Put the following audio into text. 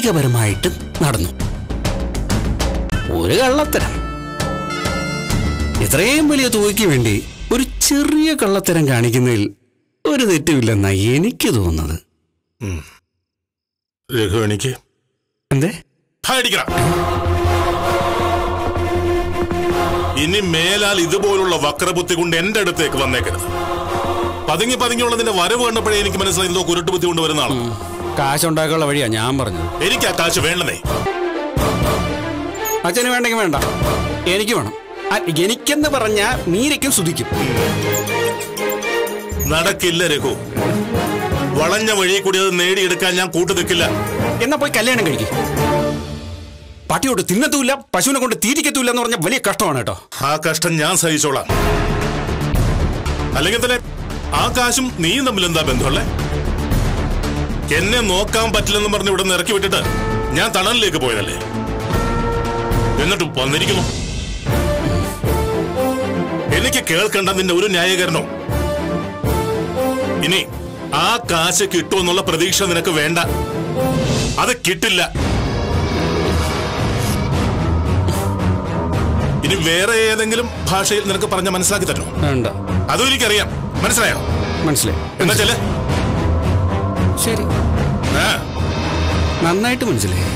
കായികപരമായിട്ട് നടന്നു ഒരു കള്ളത്തരം ഇത്രയും വലിയ തുകയ്ക്ക് വേണ്ടി ഒരു ചെറിയ കള്ളത്തരം കാണിക്കുന്നതിൽ ഒരു തെറ്റുമില്ലെന്നാ എനിക്ക് തോന്നുന്നത് രഘു എനിക്ക് എന്തേ അടിക്കണം ഇനി മേലാൽ ഇതുപോലുള്ള വക്രബുദ്ധി കൊണ്ട് എന്റെ അടുത്തേക്ക് വന്നേക്കരുത് പതുങ്ങി പതുങ്ങിയുള്ളതിന്റെ വരവ് കണ്ടപ്പോഴേ എനിക്ക് മനസ്സിലായി എന്തോ കുരുട്ടുബുദ്ധി കൊണ്ടുവരുന്ന ആളാണ് കാശുണ്ടാക്കാനുള്ള വഴിയാ ഞാൻ പറഞ്ഞത് എനിക്ക് ആ കാശ് വേണ്ടതേ അച്ഛന് വേണ്ടെങ്കിൽ വേണ്ട എനിക്ക് വേണം ആ, എനിക്കെന്ന് പറഞ്ഞാ മീരയ്ക്കും സുതിക്കും നടക്കില്ല രഘു വളഞ്ഞ വഴി കൂടി അത് നേടിയെടുക്കാൻ ഞാൻ കൂട്ടു നിൽക്കില്ല എന്നാ പോയി കല്യാണം കഴിക്കും പട്ടിയോട് തിന്നത്തുമില്ല പശുവിനെ കൊണ്ട് തീറ്റിക്കത്തുമില്ല എന്ന് പറഞ്ഞ വലിയ കഷ്ടമാണ് കേട്ടോ ആ കഷ്ടം ഞാൻ സഹിച്ചോളാം അല്ലെങ്കിൽ തന്നെ ആ കാശും നീയും തമ്മിൽ എന്താ ബന്ധമല്ലേ എന്നെ നോക്കാൻ പറ്റില്ലെന്ന് പറഞ്ഞ് ഇവിടെ നിന്ന് ഇറക്കി വിട്ടിട്ട് ഞാൻ തണലിലേക്ക് പോയതല്ലേ എന്നിട്ടും വന്നിരിക്കുന്നു എനിക്ക് കേൾക്കേണ്ട നിന്റെ ഒരു ന്യായീകരണവും ഇനി ആ കാശ് കിട്ടുമെന്നുള്ള പ്രതീക്ഷ നിനക്ക് വേണ്ട അത് കിട്ടില്ല ഇനി വേറെ ഏതെങ്കിലും ഭാഷയിൽ നിനക്ക് പറഞ്ഞ മനസ്സിലാക്കി തരണോ വേണ്ട അതും എനിക്കറിയാം മനസ്സിലായോ മനസ്സിലായി എന്നാ ചെല്ലേ ശരി ആ നന്നായിട്ട് മനസ്സിലായി